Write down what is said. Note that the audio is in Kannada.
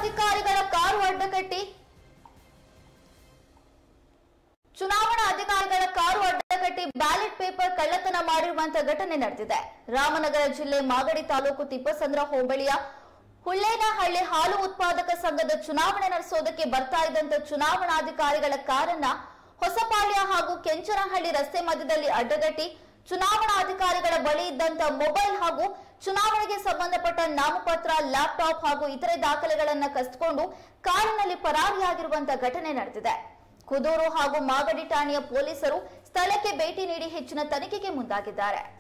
ಚುನಾವಣಾಧಿಕಾರಿಗಳ ಕಾರು ಅಡ್ಡಗಟ್ಟಿ ಚುನಾವಣಾ ಅಧಿಕಾರಿಗಳ ಕಾರು ಅಡ್ಡಗಟ್ಟಿ ಬ್ಯಾಲೆಟ್ ಪೇಪರ್ ಕಳ್ಳತನ ಮಾಡಿರುವಂತಹ ಘಟನೆ ನಡೆದಿದೆ ರಾಮನಗರ ಜಿಲ್ಲೆ ಮಾಗಡಿ ತಾಲೂಕು ತಿಪ್ಪಸಂದ್ರ ಹೋಬಳಿಯ ಹುಳ್ಳೇನಹಳ್ಳಿ ಹಾಲು ಉತ್ಪಾದಕ ಸಂಘದ ಚುನಾವಣೆ ನಡೆಸೋದಕ್ಕೆ ಬರ್ತಾ ಇದ್ದಂತ ಚುನಾವಣಾಧಿಕಾರಿಗಳ ಕಾರನ್ನ ಹೊಸಪಾಳ್ಯ ಹಾಗೂ ಕೆಂಚನಹಳ್ಳಿ ರಸ್ತೆ ಮಧ್ಯದಲ್ಲಿ ಅಡ್ಡಗಟ್ಟಿ ಚುನಾವಣಾಧಿಕಾರಿಗಳ ಬಳಿ ಇದ್ದಂತ ಮೊಬೈಲ್ ಹಾಗೂ ಚುನಾವಣೆಗೆ ಸಂಬಂಧಪಟ್ಟ ನಾಮಪತ್ರ ಲ್ಯಾಪ್ಟಾಪ್ ಹಾಗೂ ಇತರೆ ದಾಖಲೆಗಳನ್ನ ಕಸಿದುಕೊಂಡು ಕಾರಿನಲ್ಲಿ ಪರಾರಿಯಾಗಿರುವಂತಹ ಘಟನೆ ನಡೆದಿದೆ ಕುದೂರು ಹಾಗೂ ಮಾಗಡಿ ಠಾಣೆಯ ಪೊಲೀಸರು ಸ್ಥಳಕ್ಕೆ ಭೇಟಿ ನೀಡಿ ಹೆಚ್ಚಿನ ತನಿಖೆಗೆ ಮುಂದಾಗಿದ್ದಾರೆ